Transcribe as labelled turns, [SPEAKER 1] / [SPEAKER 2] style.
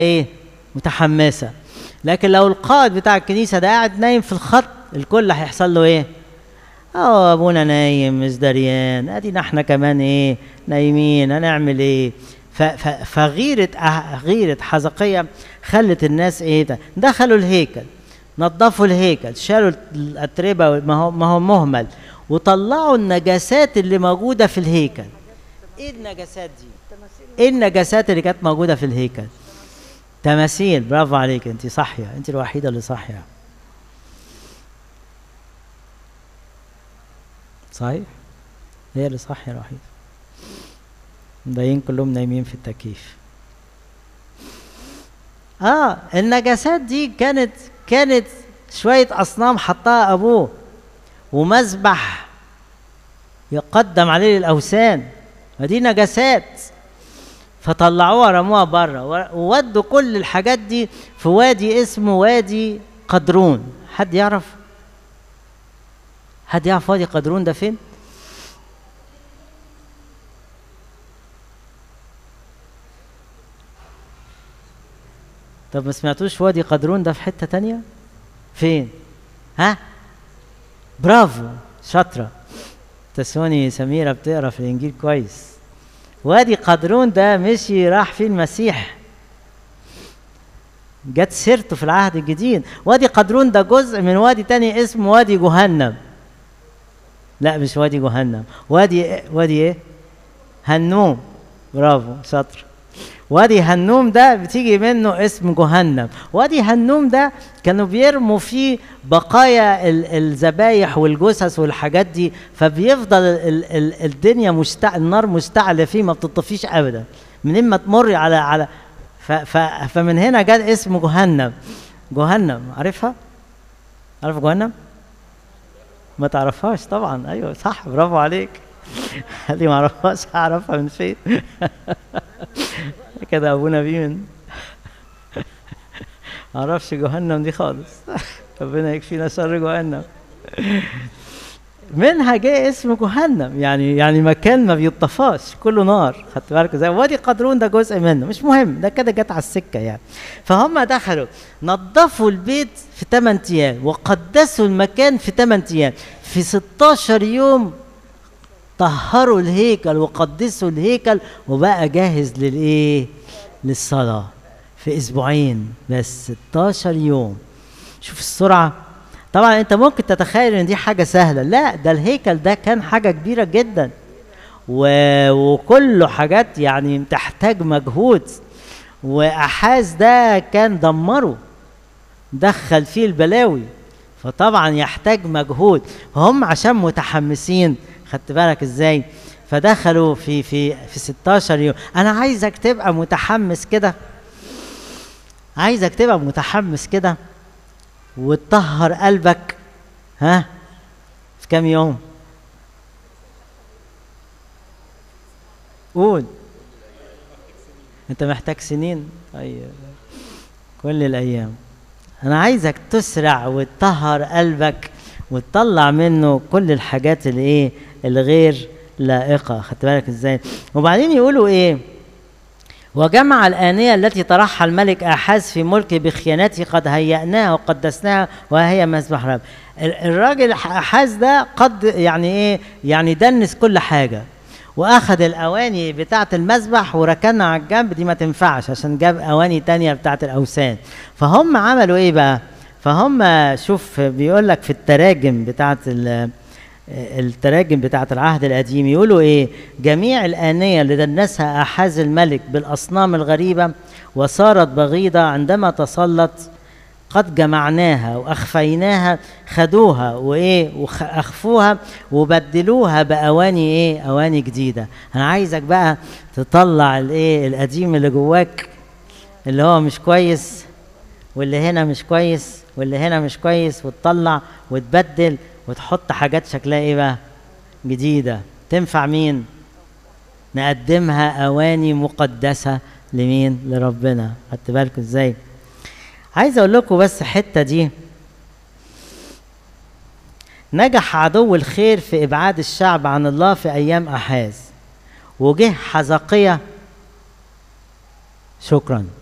[SPEAKER 1] ايه متحمسه لكن لو القائد بتاع الكنيسه ده قاعد نايم في الخط الكل هيحصل له ايه اه ابونا نايم مش دريان ادينا احنا كمان ايه نايمين هنعمل ايه ف- ف- فغيرة أه- غيرة حزقية خلت الناس ايه ده دخلوا الهيكل نظفوا الهيكل شالوا الأتربة ما هو ما هو مهمل وطلعوا النجاسات اللي موجودة في الهيكل ايه النجاسات دي؟ ايه النجاسات اللي كانت موجودة في الهيكل؟ تماثيل برافو عليك انت صاحية انت الوحيدة اللي صاحية صحيح هي اللي صاحية الوحيدة الباقيين كلهم نايمين في التكييف اه النجاسات دي كانت كانت شوية أصنام حطها أبوه ومذبح يقدم عليه الأوثان ودي نجاسات فطلعوها رموها بره وودوا كل الحاجات دي في وادي اسمه وادي قدرون حد يعرف حد يعرف وادي قدرون ده فين طب ما سمعتوش وادي قدرون ده في حتة تانية فين ها برافو شاطرة تسوني سميرة بتقرا في الإنجيل كويس وادي قدرون ده مشي راح فيه المسيح جت سيرته في العهد الجديد وادي قدرون ده جزء من وادي تاني اسمه وادي جهنم لا مش وادي جهنم وادي وادي ايه هنوم برافو شاطر وادي هنوم ده بتيجي منه اسم جهنم وادي هنوم ده كانوا بيرموا فيه بقايا ال- الذبايح والجثث والحاجات دي فبيفضل ال ال الدنيا مشتع النار مشتعله فيه ما بتطفيش ابدا منين ما تمر على على ف ف فمن هنا جاء اسم جهنم جهنم عارفها عارف جهنم ما تعرفهاش طبعا ايوه صح برافو عليك اللي ما اعرفهاش هعرفها من فين كده ابونا بيمن معرفش جهنم دي خالص ربنا يكفينا شر جهنم منها جاء اسم جهنم يعني يعني مكان ما بيطفاش كله نار خدت بالك زي وادي قدرون ده جزء منه مش مهم ده كده جت على السكه يعني فهم دخلوا نظفوا البيت في 8 ايام وقدسوا المكان في 8 ايام في 16 يوم طهروا الهيكل وقدسوا الهيكل وبقى جاهز للايه للصلاه في اسبوعين بس 16 يوم شوف السرعه طبعا انت ممكن تتخيل ان دي حاجه سهله لا ده الهيكل ده كان حاجه كبيره جدا و... وكله حاجات يعني تحتاج مجهود واحاز ده كان دمره دخل فيه البلاوي فطبعا يحتاج مجهود هم عشان متحمسين خدت بالك ازاي فدخلوا في في في 16 يوم انا عايزك تبقى متحمس كده عايزك تبقى متحمس كده وتطهر قلبك ها في كام يوم قول انت محتاج سنين طيب كل الايام انا عايزك تسرع وتطهر قلبك وتطلع منه كل الحاجات اللي ايه الغير لائقه خدت بالك ازاي وبعدين يقولوا ايه وجمع الآنية التي طرحها الملك آحاز في ملكه بخيانته قد هيأناها وقدسناها وهي مذبح رب ال- الراجل آحاز ده قد يعني ايه يعني دنس كل حاجة واخد الاواني بتاعه المذبح وركنها على الجنب دي ما تنفعش عشان جاب اواني تانية بتاعه الاوثان فهم عملوا ايه بقى فهم شوف بيقول لك في التراجم بتاعه ال- التراجم بتاعه العهد القديم يقولوا ايه جميع الانيه اللي دنسها احاز الملك بالاصنام الغريبه وصارت بغيضه عندما تسلط قد جمعناها واخفيناها خدوها وايه واخفوها وبدلوها باواني ايه اواني جديده انا عايزك بقى تطلع الايه القديم اللي جواك اللي هو مش كويس واللي هنا مش كويس واللي هنا مش كويس وتطلع وتبدل وتحط حاجات شكلها ايه بقى جديده تنفع مين نقدمها اواني مقدسه لمين لربنا خدت بالكم ازاي عايز اقول لكم بس الحته دي نجح عدو الخير في ابعاد الشعب عن الله في ايام احاز وجه حزقية شكرا